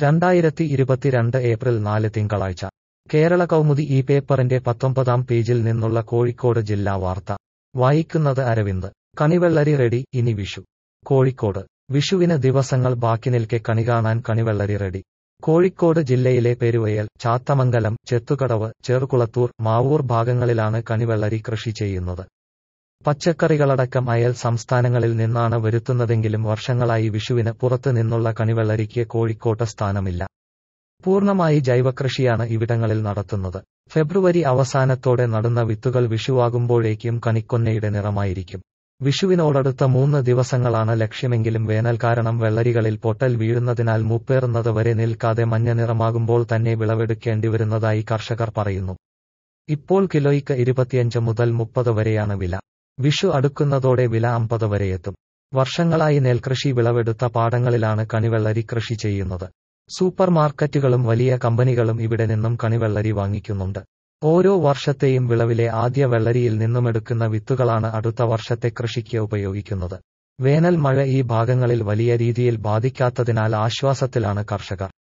രണ്ടായിരത്തി ഇരുപത്തിരണ്ട് ഏപ്രിൽ നാല് തിങ്കളാഴ്ച കേരള കൗമുദി ഈ പേപ്പറിന്റെ പത്തൊമ്പതാം പേജിൽ നിന്നുള്ള കോഴിക്കോട് ജില്ലാ വാർത്ത വായിക്കുന്നത് അരവിന്ദ് കണിവെള്ളരി റെഡി ഇനി വിഷു കോഴിക്കോട് വിഷുവിന് ദിവസങ്ങൾ ബാക്കി നിൽക്കെ കണി കാണാൻ കണിവെള്ളരി റെഡി കോഴിക്കോട് ജില്ലയിലെ പെരുവയൽ ചാത്തമംഗലം ചെത്തുകടവ് ചെറുകുളത്തൂർ മാവൂർ ഭാഗങ്ങളിലാണ് കണിവെള്ളരി കൃഷി ചെയ്യുന്നത് പച്ചക്കറികളടക്കം അയൽ സംസ്ഥാനങ്ങളിൽ നിന്നാണ് വരുത്തുന്നതെങ്കിലും വർഷങ്ങളായി വിഷുവിന് പുറത്ത് നിന്നുള്ള കണിവെള്ളരിക്ക് കോഴിക്കോട്ട് സ്ഥാനമില്ല പൂർണ്ണമായി ജൈവകൃഷിയാണ് ഇവിടങ്ങളിൽ നടത്തുന്നത് ഫെബ്രുവരി അവസാനത്തോടെ നടുന്ന വിത്തുകൾ വിഷുവാകുമ്പോഴേക്കും കണിക്കൊന്നയുടെ നിറമായിരിക്കും വിഷുവിനോടടുത്ത മൂന്ന് ദിവസങ്ങളാണ് ലക്ഷ്യമെങ്കിലും വേനൽ കാരണം വെള്ളരികളിൽ പൊട്ടൽ വീഴുന്നതിനാൽ മൂപ്പേറുന്നത് വരെ നിൽക്കാതെ മഞ്ഞ നിറമാകുമ്പോൾ തന്നെ വിളവെടുക്കേണ്ടി വരുന്നതായി കർഷകർ പറയുന്നു ഇപ്പോൾ കിലോയ്ക്ക് ഇരുപത്തിയഞ്ച് മുതൽ മുപ്പത് വരെയാണ് വില വിഷു അടുക്കുന്നതോടെ വില അമ്പത് വരെയെത്തും വർഷങ്ങളായി നെൽകൃഷി വിളവെടുത്ത പാടങ്ങളിലാണ് കണിവെള്ളരി കൃഷി ചെയ്യുന്നത് സൂപ്പർ മാർക്കറ്റുകളും വലിയ കമ്പനികളും ഇവിടെ നിന്നും കണിവെള്ളരി വാങ്ങിക്കുന്നുണ്ട് ഓരോ വർഷത്തെയും വിളവിലെ ആദ്യ വെള്ളരിയിൽ നിന്നുമെടുക്കുന്ന വിത്തുകളാണ് അടുത്ത വർഷത്തെ കൃഷിക്ക് ഉപയോഗിക്കുന്നത് വേനൽ മഴ ഈ ഭാഗങ്ങളിൽ വലിയ രീതിയിൽ ബാധിക്കാത്തതിനാൽ ആശ്വാസത്തിലാണ് കർഷകർ